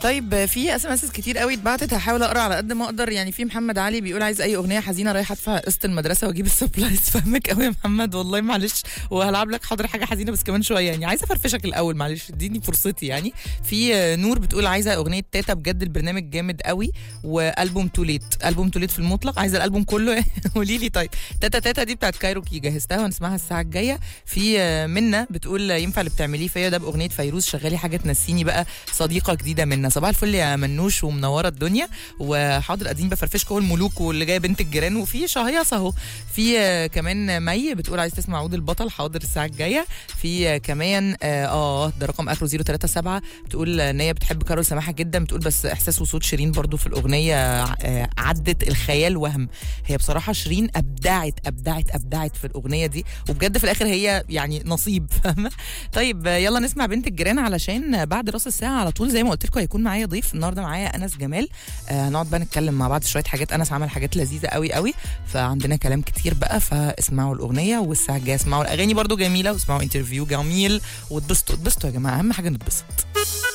طيب في اس ام اس كتير قوي اتبعتت هحاول اقرا على قد ما اقدر يعني في محمد علي بيقول عايز اي اغنيه حزينه رايح ادفع قسط المدرسه واجيب السبلايز فاهمك قوي يا محمد والله معلش وهلعب لك حاضر حاجه حزينه بس كمان شويه يعني عايزه افرفشك الاول معلش اديني فرصتي يعني في آه، نور بتقول عايزه اغنيه تاتا بجد البرنامج جامد قوي والبوم توليت البوم توليت في المطلق عايزه الالبوم كله قولي لي طيب تاتا تاتا دي بتاعت كايروكي جهزتها ونسمعها الساعه الجايه في آه، منى بتقول ينفع اللي بتعمليه فيا ده باغنيه فيروز شغالي حاجه تنسيني بقى صديقه جديده منا صباح الفل يا منوش ومنوره الدنيا وحاضر قاعدين بفرفشكم الملوك واللي جايه بنت الجيران وفي شهيص اهو في آه، كمان مي بتقول عايز تسمع عود البطل حاضر الساعه الجايه في آه، كمان اه آه، ده رقم اخره 037 بتقول ان هي بتحب كارول سماحه جدا بتقول بس احساس وصوت شيرين برضو في الاغنيه آه، عدت الخيال وهم هي بصراحه شيرين ابدعت ابدعت ابدعت في الاغنيه دي وبجد في الاخر هي يعني نصيب فاهمه طيب آه، يلا نسمع بنت الجيران علشان آه، بعد راس الساعه على طول زي ما قلت لكم هيكون معايا ضيف النهارده معايا انس جمال آه، هنقعد بقى نتكلم مع بعض شويه حاجات انس عمل حاجات لذيذه قوي قوي فعندنا كلام كتير بقى فاسمعوا الاغنيه والساعه الجايه اسمعوا الاغاني برضو جميله واسمعوا انترفيو جميل واتبسطوا اتبسطوا يا جماعه اهم حاجه نتبسط